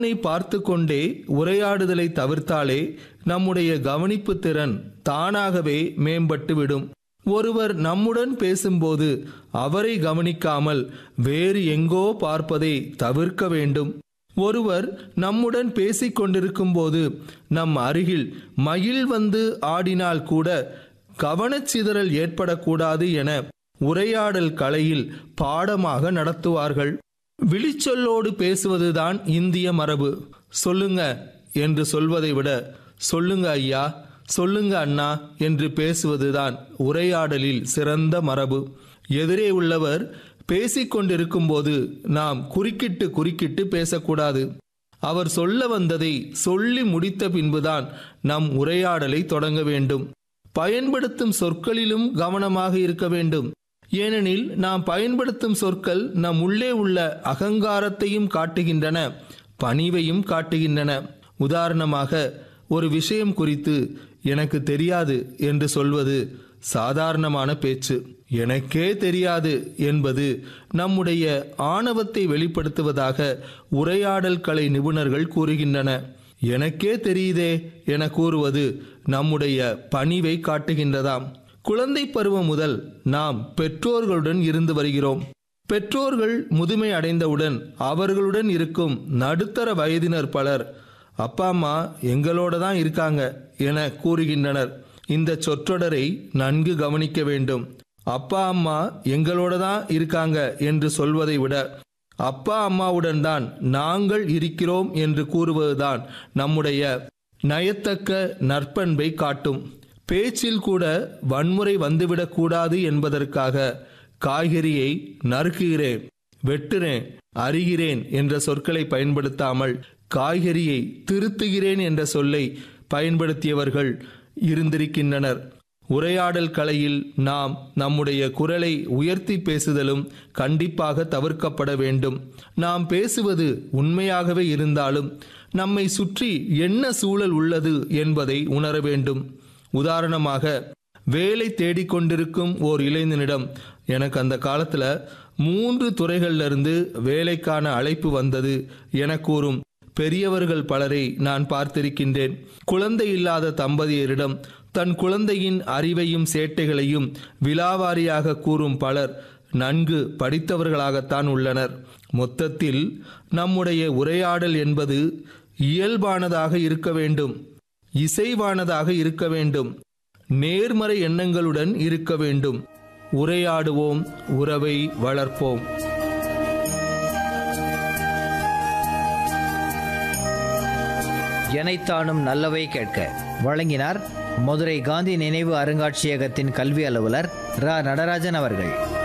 உன்னை பார்த்து கொண்டே உரையாடுதலை தவிர்த்தாலே நம்முடைய கவனிப்பு திறன் தானாகவே மேம்பட்டுவிடும் ஒருவர் நம்முடன் பேசும்போது அவரை கவனிக்காமல் வேறு எங்கோ பார்ப்பதை தவிர்க்க வேண்டும் ஒருவர் நம்முடன் பேசிக் கொண்டிருக்கும்போது நம் அருகில் மயில் வந்து ஆடினால் கூட கவனச்சிதறல் ஏற்படக்கூடாது என உரையாடல் கலையில் பாடமாக நடத்துவார்கள் விழிச்சொல்லோடு பேசுவதுதான் இந்திய மரபு சொல்லுங்க என்று சொல்வதை விட சொல்லுங்க ஐயா சொல்லுங்க அண்ணா என்று பேசுவதுதான் உரையாடலில் சிறந்த மரபு எதிரே உள்ளவர் பேசிக்கொண்டிருக்கும்போது நாம் குறுக்கிட்டு குறுக்கிட்டு பேசக்கூடாது அவர் சொல்ல வந்ததை சொல்லி முடித்த பின்புதான் நம் உரையாடலை தொடங்க வேண்டும் பயன்படுத்தும் சொற்களிலும் கவனமாக இருக்க வேண்டும் ஏனெனில் நாம் பயன்படுத்தும் சொற்கள் நம் உள்ளே உள்ள அகங்காரத்தையும் காட்டுகின்றன பணிவையும் காட்டுகின்றன உதாரணமாக ஒரு விஷயம் குறித்து எனக்கு தெரியாது என்று சொல்வது சாதாரணமான பேச்சு எனக்கே தெரியாது என்பது நம்முடைய ஆணவத்தை வெளிப்படுத்துவதாக உரையாடல் கலை நிபுணர்கள் கூறுகின்றன எனக்கே தெரியுதே என கூறுவது நம்முடைய பணிவை காட்டுகின்றதாம் குழந்தை பருவம் முதல் நாம் பெற்றோர்களுடன் இருந்து வருகிறோம் பெற்றோர்கள் முதுமை அடைந்தவுடன் அவர்களுடன் இருக்கும் நடுத்தர வயதினர் பலர் அப்பா அம்மா எங்களோட தான் இருக்காங்க என கூறுகின்றனர் இந்த சொற்றொடரை நன்கு கவனிக்க வேண்டும் அப்பா அம்மா எங்களோட தான் இருக்காங்க என்று சொல்வதை விட அப்பா அம்மாவுடன் தான் நாங்கள் இருக்கிறோம் என்று கூறுவதுதான் நம்முடைய நயத்தக்க நற்பண்பை காட்டும் பேச்சில் கூட வன்முறை வந்துவிடக்கூடாது என்பதற்காக காய்கறியை நறுக்குகிறேன் வெட்டுறேன் அறிகிறேன் என்ற சொற்களை பயன்படுத்தாமல் காய்கறியை திருத்துகிறேன் என்ற சொல்லை பயன்படுத்தியவர்கள் இருந்திருக்கின்றனர் உரையாடல் கலையில் நாம் நம்முடைய குரலை உயர்த்தி பேசுதலும் கண்டிப்பாக தவிர்க்கப்பட வேண்டும் நாம் பேசுவது உண்மையாகவே இருந்தாலும் நம்மை சுற்றி என்ன சூழல் உள்ளது என்பதை உணர வேண்டும் உதாரணமாக வேலை தேடிக்கொண்டிருக்கும் ஓர் இளைஞனிடம் எனக்கு அந்த காலத்துல மூன்று துறைகள்ல இருந்து வேலைக்கான அழைப்பு வந்தது என கூறும் பெரியவர்கள் பலரை நான் பார்த்திருக்கின்றேன் குழந்தை இல்லாத தம்பதியரிடம் தன் குழந்தையின் அறிவையும் சேட்டைகளையும் விலாவாரியாக கூறும் பலர் நன்கு படித்தவர்களாகத்தான் உள்ளனர் மொத்தத்தில் நம்முடைய உரையாடல் என்பது இயல்பானதாக இருக்க வேண்டும் இசைவானதாக இருக்க வேண்டும் நேர்மறை எண்ணங்களுடன் இருக்க வேண்டும் உரையாடுவோம் உறவை வளர்ப்போம் எனைத்தானும் நல்லவை கேட்க வழங்கினார் மதுரை காந்தி நினைவு அருங்காட்சியகத்தின் கல்வி அலுவலர் ரா நடராஜன் அவர்கள்